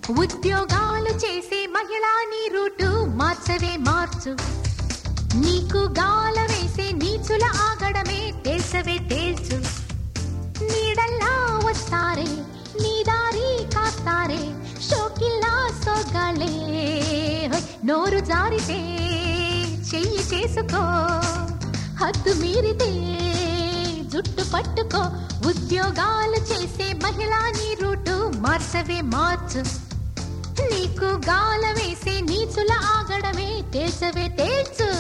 ఉద్యోగాలు చేసే మహిళా నీ రూటు మార్చవే మార్చు నీకు గాల వేసే నీచుల ఆగడమే తేల్చవే తేల్చు నీడల్లా వస్తారే నీ దారి కాస్తారే షోకిల్లా సోగాలే హోయ్, నోరు జారితే చెయ్యి చేసుకో హద్దు మీరితే జుట్టు పట్టుకో ఉద్యోగాలు చేసే మహిళా నీ రూటు మార్చవే మార్చు నీకు గాల వేసే నీచుల ఆగడమే తేల్చవే తేల్చు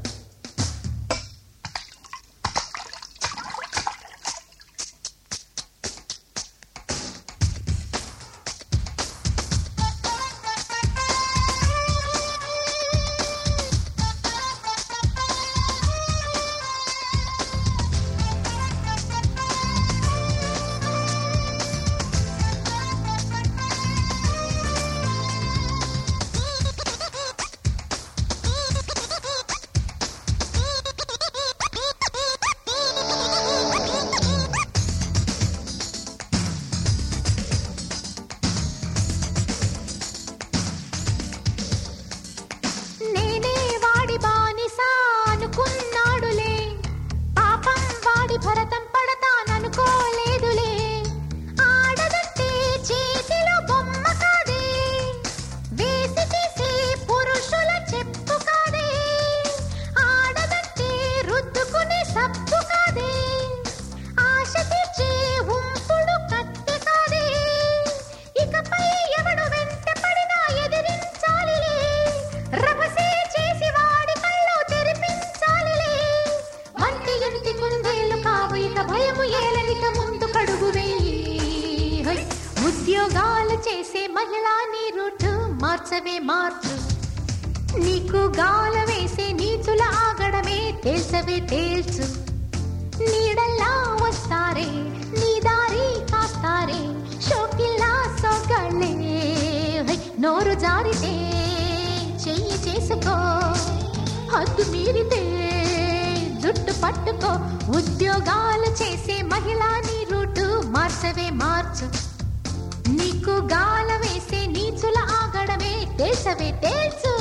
నేనే వాడి బానిసా అనుకున్నాడులే పాపం వాడి భరతం పడతాననుకోలేదులే ఆడదంటే చేతిలో బొమ్మ కాదే వేసి తీసి పురుషుల చెప్పు కాదే ఆడదంటే రుద్దుకునే సబ్బు కాదే ఆశ తీర్చే ఉంపుడు కత్తె కాదే ఇకపై ఎవడు వెంట పడినా ఎదిరించాలిలే రభసే చేసి వాడి కళ్ళు తెరిపించాలిలే మంచి ఇంటి కుందేలు కావు ఇక భయము ఏలనిక ముందు కడుగు వేయి హై! ఉద్యోగాలు చేసే మహిళా నీ రూటు మార్చవే మార్చు నీకు గాల వేసే నీచుల ఆగడమే తేల్చవే తేల్చు నీడల్లా వస్తారే నీ దారి కాస్తారే షోకిల్లా సొగళ్ళే హై! నోరు జారితే చెయ్యి చేసుకో హద్దు మీరితే జుట్టు పట్టుకో ఉద్యోగాలు చేసే మహిళా నీ రూటు మార్చవే మార్చు నీకు గాల వేసే నీచుల ఆగడమే తేల్చవే తేల్చు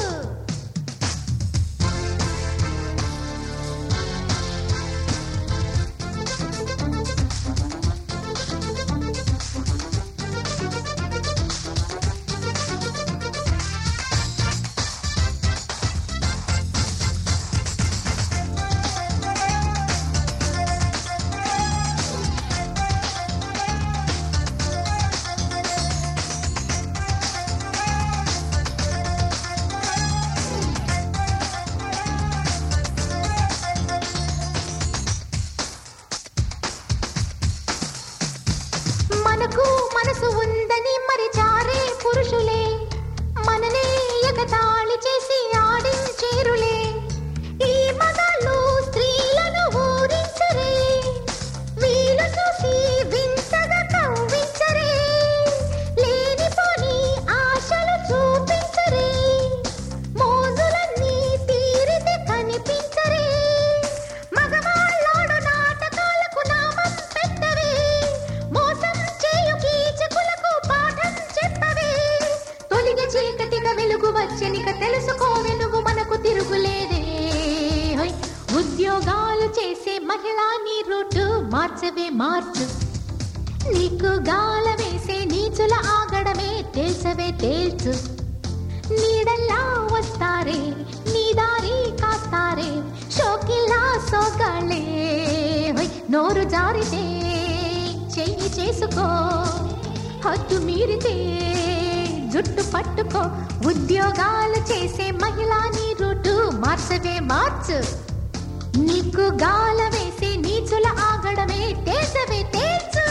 మనకు మనసు ఉందని మరి చారే పురుషులే మననే ఎగతాళి చేసి ఆడించేరులే ఈ మగాళ్ళు స్త్రీలను ఊరించరే వీలు చూసి వింతగా కవ్వించరే లేనిపోని ఆశలు చూపించరే మోజులన్నీ తీరితే కనిపించరే మగవాళ్ళోడు నాటకాలకు నామం పెట్టవే మోసం చేయు కీచకులకు పాఠం చెప్పవే తొలిగ చీకటిగా వెలుగు వచ్చనిక తెలుసుకో వెలుగు మనకు తిరుగులేదే హోయ్! ఉద్యోగాలు చేసే మహిళా నీ రూటు మార్చవే మార్చు నీకు గాల వేసే నీచుల ఆగడమే తేల్చవే తేల్చు నీడల్లా వస్తారే నీ దారి కాస్తారే షోకిల్లా సోగాళ్ళే హోయ్! నోరు జారితే చెయ్యి చేసుకో హద్దు మీరితే జుట్టు పట్టుకో ఉద్యోగాలు చేసే మహిళా నీ రూటు మార్చవే మార్చు నీకు గాల వేసే నీచుల ఆగడమే తేల్చవే తేల్చు